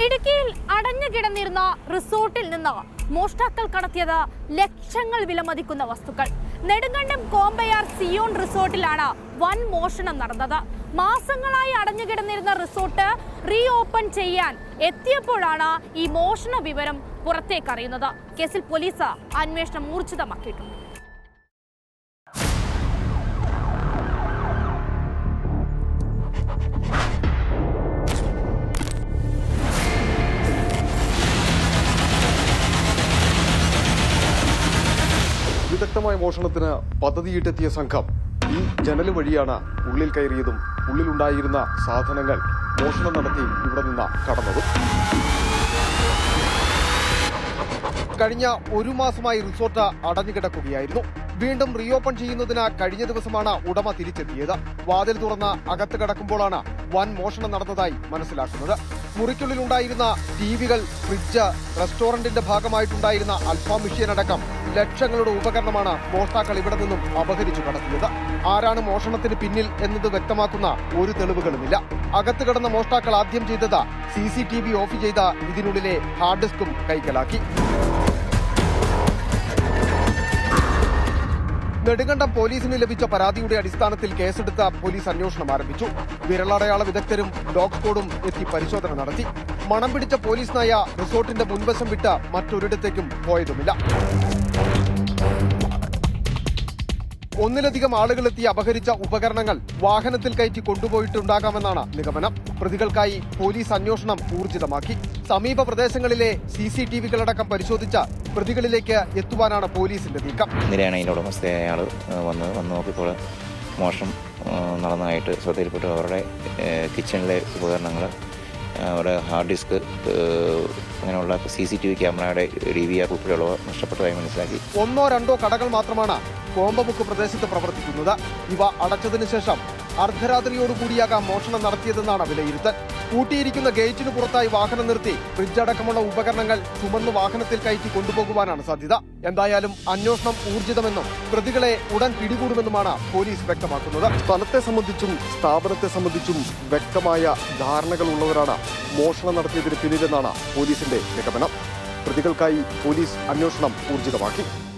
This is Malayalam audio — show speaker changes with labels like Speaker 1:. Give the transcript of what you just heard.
Speaker 1: ഇടുക്കിയിൽ അടഞ്ഞു കിടന്നിരുന്ന റിസോർട്ടിൽ നിന്ന് മോഷ്ടാക്കൾ കടത്തിയത് ലക്ഷങ്ങൾ വിലമതിക്കുന്ന വസ്തുക്കൾ നെടുങ്കണ്ടം കോമ്പയാർ സിയോൺ റിസോർട്ടിലാണ് വൻ മോഷണം നടന്നത് മാസങ്ങളായി അടഞ്ഞു കിടന്നിരുന്ന റിസോർട്ട് റീ ഓപ്പൺ ചെയ്യാൻ എത്തിയപ്പോഴാണ് ഈ മോഷണ വിവരം പുറത്തേക്കറിയുന്നത് കേസിൽ പോലീസ് അന്വേഷണം ഊർജിതമാക്കിയിട്ടുണ്ട്
Speaker 2: വിദഗ്ധമായ മോഷണത്തിന് പദ്ധതിയിട്ടെത്തിയ സംഘം ഈ ജനൽ വഴിയാണ് ഉള്ളിൽ കയറിയതും ഉള്ളിലുണ്ടായിരുന്ന സാധനങ്ങൾ മോഷണം നടത്തി ഇവിടെ നിന്ന് കടന്നതും കഴിഞ്ഞ ഒരു മാസമായി റിസോർട്ട് അടഞ്ഞുകിടക്കുകയായിരുന്നു വീണ്ടും റീഓപ്പൺ ചെയ്യുന്നതിന് കഴിഞ്ഞ ദിവസമാണ് ഉടമ തിരിച്ചെത്തിയത് വാതിൽ തുറന്ന് അകത്ത് കിടക്കുമ്പോഴാണ് വൻ മോഷണം നടന്നതായി മനസ്സിലാക്കുന്നത് മുറിക്കുള്ളിൽ ഉണ്ടായിരുന്ന ടിവികൾ ഫ്രിഡ്ജ് റെസ്റ്റോറന്റിന്റെ ഭാഗമായിട്ടുണ്ടായിരുന്ന അൽഫാം മെഷീൻ അടക്കം ലക്ഷങ്ങളുടെ ഉപകരണമാണ് മോഷ്ടാക്കൾ ഇവിടെ നിന്നും അപഹരിച്ചു കടത്തിയത് ആരാണ് മോഷണത്തിന് പിന്നിൽ എന്നത് വ്യക്തമാക്കുന്ന ഒരു തെളിവുകളുമില്ല അകത്ത് കിടന്ന മോഷ്ടാക്കൾ ആദ്യം ചെയ്തത് C C T V off ചെയ്ത ഇതിനുള്ളിലെ ഹാർഡ് ഡിസ്കും കൈക്കലാക്കി നെടുങ്കണ്ടം പോലീസിന് ലഭിച്ച പരാതിയുടെ അടിസ്ഥാനത്തിൽ കേസെടുത്ത പോലീസ് അന്വേഷണം ആരംഭിച്ചു വിരലടയാള വിദഗ്ധരും ഡോഗ് സ്ക്വാഡും എത്തി പരിശോധന നടത്തി മണം പിടിച്ച പോലീസ് നായ റിസോർട്ടിന്റെ മുൻവശം വിട്ട് മറ്റൊരിടത്തേക്കും പോയതുമില്ല ഒന്നിലധികം ആളുകളെത്തി അപഹരിച്ച ഉപകരണങ്ങൾ വാഹനത്തിൽ കയറ്റി കൊണ്ടുപോയിട്ടുണ്ടാകാമെന്നാണ് നിഗമനം പ്രതികൾക്കായി പോലീസ് അന്വേഷണം ഊർജിതമാക്കി സമീപ പ്രദേശങ്ങളിലെ സി സി ടി വികളടക്കം പരിശോധിച്ച പ്രതികളിലേക്ക് എത്തുവാനാണ് പോലീസിന്റെ നീക്കം
Speaker 3: ഇന്നലെയാണ് അതിൻ്റെ ഉടമസ്ഥയായ ആൾ വന്ന് വന്ന് നോക്കിയപ്പോൾ മോഷണം ആ, നടന്നതായിട്ട് ശ്രദ്ധയിൽപ്പെട്ടു അവരുടെ കിച്ചണിലെ ഉപകരണങ്ങൾ അവരുടെ ഹാർഡ് ഡിസ്ക് അങ്ങനെയുള്ള സി സി ടി വി ക്യാമറയുടെ ഡി വി ആർ ഉൾപ്പെടെയുള്ളവ നഷ്ടപ്പെട്ടതായി മനസ്സിലാക്കി
Speaker 2: ഒന്നോ രണ്ടോ കടകൾ മാത്രമാണ് കോമ്പമുക്ക് പ്രദേശത്ത് പ്രവർത്തിക്കുന്നത് ഇവ അടച്ചതിനു ശേഷം അർദ്ധരാത്രിയോടുകൂടിയാകാം മോഷണം നടത്തിയതെന്നാണ് വിലയിരുത്തൽ കൂട്ടിയിരിക്കുന്ന ഗേറ്റിന് പുറത്തായി വാഹനം നിർത്തി ഫ്രിഡ്ജ് അടക്കമുള്ള ഉപകരണങ്ങൾ ചുമന്ന് വാഹനത്തിൽ കയറ്റി കൊണ്ടുപോകുവാനാണ് സാധ്യത എന്തായാലും അന്വേഷണം ഊർജിതമെന്നും പ്രതികളെ ഉടൻ പിടികൂടുമെന്നുമാണ് പോലീസ് വ്യക്തമാക്കുന്നത് സ്ഥലത്തെ സംബന്ധിച്ചും സ്ഥാപനത്തെ സംബന്ധിച്ചും വ്യക്തമായ ധാരണകൾ ഉള്ളവരാണ് മോഷണം നടത്തിയതിന് പിന്നിലെന്നാണ് പോലീസിന്റെ നിഗമനം പ്രതികൾക്കായി പോലീസ് അന്വേഷണം ഊർജിതമാക്കി